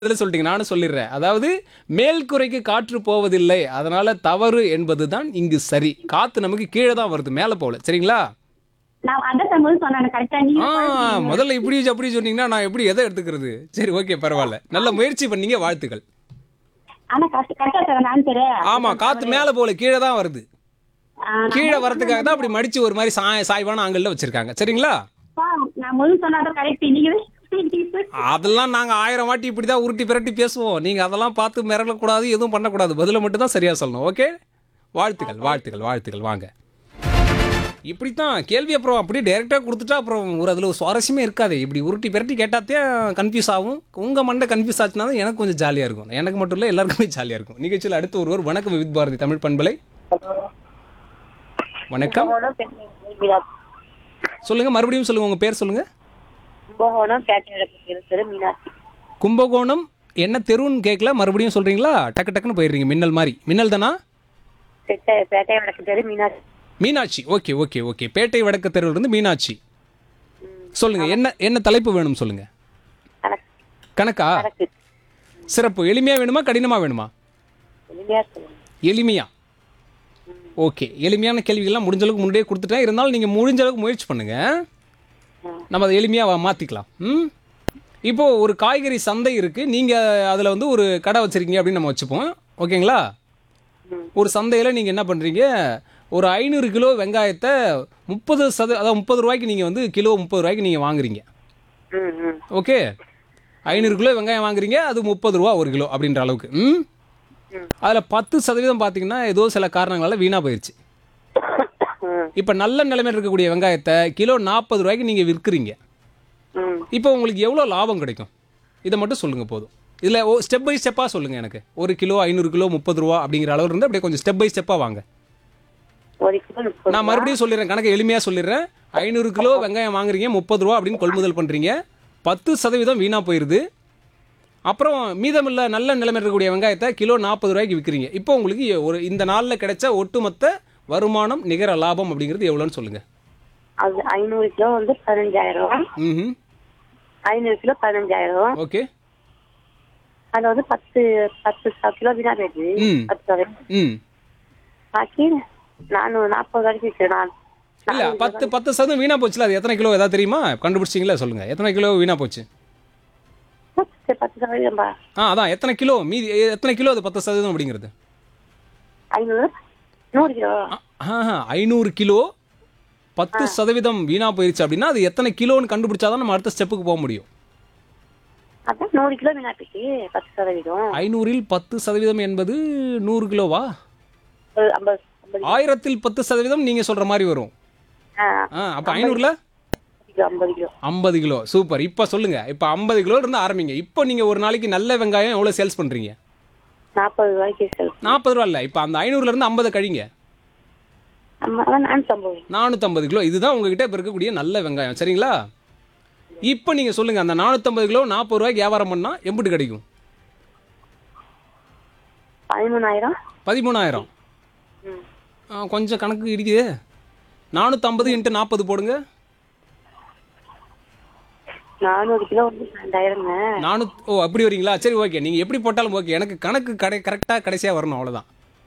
இதில் சொல்லிட்டீங்க நானும் சொல்லிடுறேன் அதாவது மேல் குறைக்கு காற்று போவதில்லை அதனால தவறு என்பதுதான் இங்கு சரி காத்து நமக்கு கீழே தான் வருது மேலே போகல சரிங்களா நான் அதான் முதல் சொன்னேன் கரெக்டா நீங்க ஆ முதல்ல இப்படி அப்படி சொன்னீங்கன்னா நான் எப்படி எதை எடுத்துக்கிறது சரி ஓகே பரவாயில்ல நல்ல முயற்சி பண்ணீங்க வாழ்த்துக்கள் ஆனா கரெக்ட் கரெக்டா தரேன் ஆன்சரு ஆமா காத்து மேலே போகல கீழே தான் வருது கீழே வரதுக்காக தான் அப்படி மடிச்சு ஒரு மாதிரி சாய் சாய்வான ஆங்கிளில் வச்சிருக்காங்க சரிங்களா நான் முதல் சொன்னாதான் கரெக்ட் நீங்க அதெல்லாம் நாங்க ஆயிரம் வாட்டி இப்படி தான் உருட்டி பிரட்டி பேசுவோம் நீங்க அதெல்லாம் பார்த்து மிரளக்கூடாது எதுவும் பண்ணக்கூடாது பதில மட்டும் தான் சரியா சொல்லணும் ஓகே வாழ்த்துக்கள் வாழ்த்துக்கள் வாழ்த்துக்கள் வாங்க இப்படித்தான் கேள்வி அப்புறம் அப்படியே டைரெக்டாக கொடுத்துட்டா அப்புறம் ஒரு அதில் ஒரு சுவாரஸ்யமே இருக்காது இப்படி உருட்டி பிரட்டி கேட்டாத்தே கன்ஃபியூஸ் ஆகும் உங்கள் மண்டை கன்ஃபியூஸ் ஆச்சுனா தான் எனக்கு கொஞ்சம் ஜாலியாக இருக்கும் எனக்கு மட்டும் இல்லை எல்லாருக்குமே ஜாலியாக இருக்கும் நிகழ்ச்சியில் அடுத்து ஒருவர் வணக்கம் வித் பாரதி தமிழ் பண்பலை வணக்கம் சொல்லுங்க மறுபடியும் சொல்லுங்க உங்க பேர் சொல்லுங்க கும்பகோணம் பேட்டையோட இருக்கிற மீனாட்சி கும்பகோணம் என்ன தெருன்னு கேட்கல மறுபடியும் சொல்றீங்களா டக்கு டக்குன்னு போயிடுறீங்க மின்னல் மாதிரி மின்னல் தானா பேட்டை பேட்டையோட பேரு Meenakshi Meenakshi okay okay okay பேட்டை வடக்கு தெருவில் இருந்து மீனாட்சி சொல்லுங்க என்ன என்ன தலைப்பு வேணும் சொல்லுங்க கணக்கு கணக்கா கணக்கு சிறப்பு எளிமையா வேணுமா கடினமா வேணுமா எளிமையா சொல்லுங்க எளிமையா ஓகே எளிமையான கேள்விகள்லாம் முடிஞ்ச அளவுக்கு முன்னாடியே கொடுத்துட்டேன் இருந்தாலும் நீங்கள் முடிஞ்ச அளவுக்கு முயற்சி பண்ணுங்க நம்ம அதை எளிமையாக மாற்றிக்கலாம் ம் இப்போ ஒரு காய்கறி சந்தை இருக்குது நீங்கள் அதில் வந்து ஒரு கடை வச்சுருக்கீங்க அப்படின்னு நம்ம வச்சுப்போம் ஓகேங்களா ஒரு சந்தையில் நீங்கள் என்ன பண்ணுறீங்க ஒரு ஐநூறு கிலோ வெங்காயத்தை முப்பது சத அதாவது முப்பது ரூபாய்க்கு நீங்கள் வந்து கிலோ முப்பது ரூபாய்க்கு நீங்கள் வாங்குறீங்க ம் ம் ஓகே ஐநூறு கிலோ வெங்காயம் வாங்குறீங்க அது முப்பது ரூபா ஒரு கிலோ அப்படின்ற அளவுக்கு ம் அதில் பத்து சதவீதம் பார்த்தீங்கன்னா ஏதோ சில காரணங்களால வீணாக போயிடுச்சு ம் இப்போ நல்ல நிலைமையில் இருக்கக்கூடிய வெங்காயத்தை கிலோ நாற்பது ரூபாய்க்கு நீங்கள் விற்கிறீங்க ம் இப்போ உங்களுக்கு எவ்வளோ லாபம் கிடைக்கும் இதை மட்டும் சொல்லுங்கள் போதும் இதில் ஓ ஸ்டெப் பை ஸ்டெப்பாக சொல்லுங்கள் எனக்கு ஒரு கிலோ ஐநூறு கிலோ முப்பது ரூபா அப்படிங்கிற அளவு இருந்து அப்படியே கொஞ்சம் ஸ்டெப் பை ஸ்டெப்பாக வாங்க ஒரு கிலோ முப்பது நான் மறுபடியும் சொல்லிடுறேன் கணக்கு எளிமையாக சொல்லிடுறேன் ஐநூறு கிலோ வெங்காயம் வாங்குறீங்க முப்பது ரூபா அப்படின்னு கொள்முதல் பண்ணுறீங்க பத்து சதவீதம் வீணாக போயிடுது அப்புறம் மீதமுள்ள நல்ல நிலைமை இருக்கக்கூடிய வெங்காயத்தை கிலோ நாற்பது ரூபாய்க்கு விற்கிறீங்க இப்போ உங்களுக்கு ஒரு இந்த நாளில் கிடைச்ச ஒட்டுமொத்த வருமானம் நிகர லாபம் அப்படிங்கிறது எவ்வளோன்னு சொல்லுங்கள் அது ஐநூறு கிலோ வந்து பதினஞ்சாயிரம் ம் ஐநூறு கிலோ பதினஞ்சாயிரம் ஓகே அது வந்து பத்து பத்து ச- கிலோ வீணா போயிடுது ம். பத்து சதவீதம் ம் பாக்கி நானூறு நாற்பது வரைக்கும் விற்கிறேன் நான் இல்ல பத்து பத்து சதவீதம் வீணா போச்சுல அது எத்தனை கிலோ ஏதாவது தெரியுமா கண்டுபிடிச்சிங்களா சொல்லுங்க எத்தனை கிலோ வீணா போச்சு பத்து பத்து சதவீதம்பா ஆ அதான் எத்தனை கிலோ மீதி எ- எத்தனை கிலோ அது பத்து சதவீதம் அப்படிங்கிறது ஐநூறு நூறு கிலோ ஐநூறு கிலோ பத்து சதவீதம் வீணா போயிருச்சு அப்படின்னா அது எத்தனை கிலோன்னு கண்டுபிடிச்சாதான் நம்ம அடுத்த ஸ்டெப்புக்கு போக முடியும் அதான் நூறு கிலோ வீணா போயிடுச்சு பத்து சதவீதம் ஐநூறில் பத்து சதவீதம் என்பது நூறு கிலோவா ஒரு ஐம்பது ஐம்பது ஆயிரத்தில் பத்து சதவீதம் நீங்க சொல்ற மாதிரி வரும் ஆ ஆ அப்போ ஐநூறுல கிலோ ஐம்பது கிலோ ஐம்பது கிலோ சூப்பர் இப்போ சொல்லுங்க இப்போ ஐம்பது கிலோ இருந்து ஆரம்பிங்க இப்போ நீங்க ஒரு நாளைக்கு நல்ல வெங்காயம் எவ்வளோ சேல்ஸ் பண்றீங்க நாற்பது ரூபாய்க்கு செல் நாற்பது ரூபா இல்லை இப்போ அந்த ஐநூறுல இருந்து ஐம்பது கழிங்க ஆமா அதான் நான் சம்பவம் நானூற்றம்பது கிலோ இதுதான் உங்ககிட்ட இப்போ இருக்கக்கூடிய நல்ல வெங்காயம் சரிங்களா இப்போ நீங்கள் சொல்லுங்கள் அந்த நானூற்றம்பது கிலோ நாற்பது ரூபாய்க்கு வியாபாரம் பண்ணால் எம்பிட்டு கிடைக்கும் பதிமூணாயிரம் பதிமூணாயிரம் ம் ஆ, கொஞ்சம் கணக்கு இடிக்குது நானூற்றம்பது இன்ட்டு நாற்பது போடுங்க நானூறு கிலோ வந்து ரெண்டாயிரங்க நானூ ஓ அப்படி வரீங்களா சரி ஓகே நீங்கள் எப்படி போட்டாலும் ஓகே எனக்கு கணக்கு கடை கரெக்டாக கடைசியாக வரணும் அவ்வளோதான்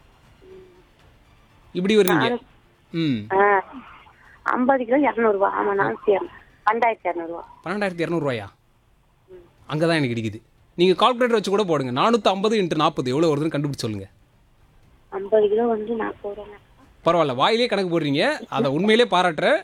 இப்படி வர்றீங்க ம் ஆ ஐம்பது கிலோ இரநூறுவா ஆமா நானூற்றி இரநூறு பன்னெண்டாயிரத்தி இரநூறுவா பன்னெண்டாயிரத்தி இரநூறுவாயா அங்கே தான் எனக்கு இடிக்குது நீங்கள் கால்குலேட்டர் வச்சு கூட போடுங்க நானூற்றி ஐம்பது இன்ட்டு நாற்பது எவ்வளோ வருதுன்னு கண்டுபிடிச்சு சொல்லுங்கள் ஐம்பது கிலோ வந்து நாற்பது ரூபா பரவாயில்ல வாயிலே கணக்கு போடுறீங்க அதை உண்மையிலே பாராட்டுறேன்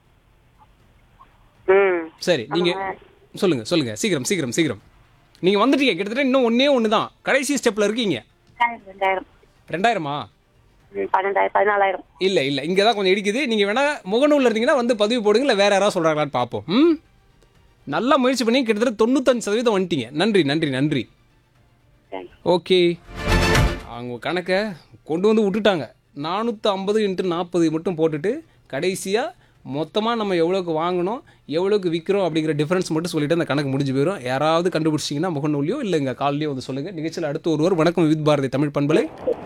ம் சரி நீங்க சொல்லுங்க சொல்லுங்க சீக்கிரம் சீக்கிரம் சீக்கிரம் நீங்க வந்துட்டீங்க கிட்டத்தட்ட இன்னும் ஒண்ணே ஒன்று தான் கடைசி ஸ்டெப்ல இருக்கீங்க ரெண்டாயிரம் ரெண்டாயிரம் ரெண்டாயிரமா ம், பன்னெண்டாயிரம் பதினாலாயிரம் இல்ல இல்ல இங்க தான் கொஞ்சம் இடிக்குது நீங்க வேணா முகநூல்ல இருந்தீங்கன்னா வந்து பதிவு போடுங்க இல்ல வேற யாராவது சொல்றாங்களான்னு பார்ப்போம் ம் நல்லா முயற்சி பண்ணி கிட்டத்தட்ட தொண்ணூத்தஞ்சு சதவீதம் வந்துட்டீங்க நன்றி நன்றி நன்றி தேங்க்ஸ் ஓகே அவங்க கணக்கை கொண்டு வந்து விட்டுட்டாங்க நானூற்றி ஐம்பது இன்ட்டு நாற்பது மட்டும் போட்டுட்டு கடைசியாக மொத்தமாக நம்ம எவ்வளோக்கு வாங்கினோம் எவ்வளோக்கு விற்கிறோம் அப்படிங்கிற டிஃபரன்ஸ் மட்டும் சொல்லிட்டு அந்த கணக்கு முடிஞ்சு போயிடும் யாராவது கண்டுபிடிச்சிங்கன்னா முகநூலியோ இல்லை இங்கே கால்லையோ வந்து சொல்லுங்கள் நிகழ்ச்சியில் அடுத்து ஒருவர் வணக்கம் வித் பாரதி தமிழ் பண்பலை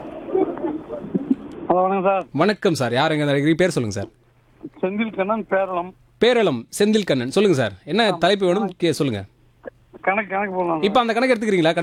ஹலோ வணக்கம் சார் வணக்கம் சார் யார் எங்கே பேர் சொல்லுங்கள் சார் செந்தில் கண்ணன் பேரளம் பேரளம் செந்தில் கண்ணன் சொல்லுங்கள் சார் என்ன தலைப்பு வேணும் கே சொல்லுங்கள் கணக்கு கணக்கு போடலாம் இப்போ அந்த கணக்கு எடுத்துக்கிறீங்களா